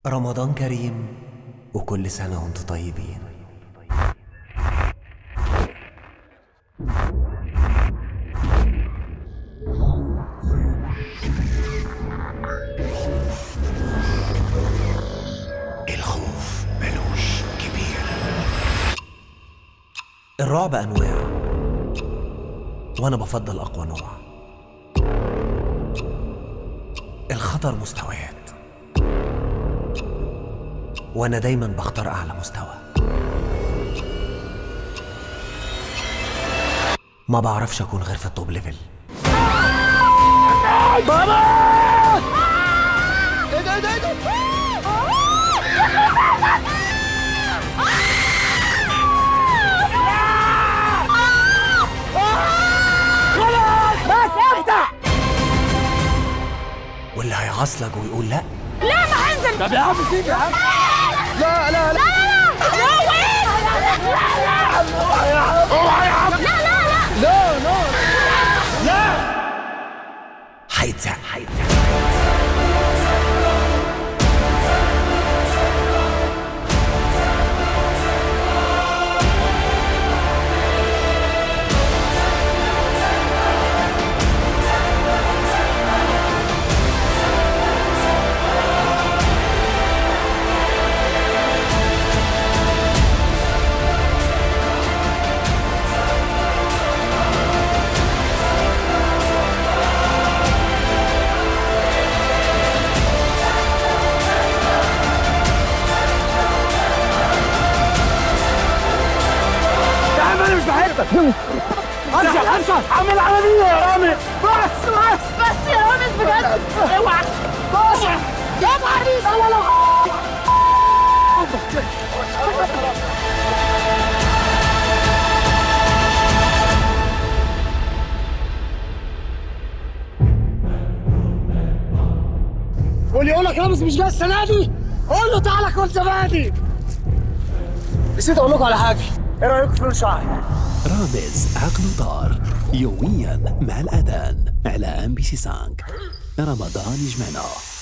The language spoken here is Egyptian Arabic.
رمضان كريم وكل سنة وانتم طيبين الخوف ملوش كبير الرعب أنواع وأنا بفضل أقوى نوع الخطر مستويات وانا دايما بختار اعلى مستوى ما بعرفش اكون غير في التوب ليفل بس افتح واللي هيعصلك ويقول لا لا ما هنزل طب يا عم سيب يا عم لا لا لا لا لا لا لا لا هيتزق يا عم انا مش بحبك ارجع ارجع عامل عمليه يا رامي بس بس بس يا رامي بجد اوعى بس يا معريض لا لا واللي يقول لك رامز مش جاي السنه دي قول له تعالى كل زبادي نسيت اقول لكم على حاجه ايه رايكم في لون شعري رامز عقله طار يوميا مع الأذان على ام بي سي سانك رمضان يجمعنا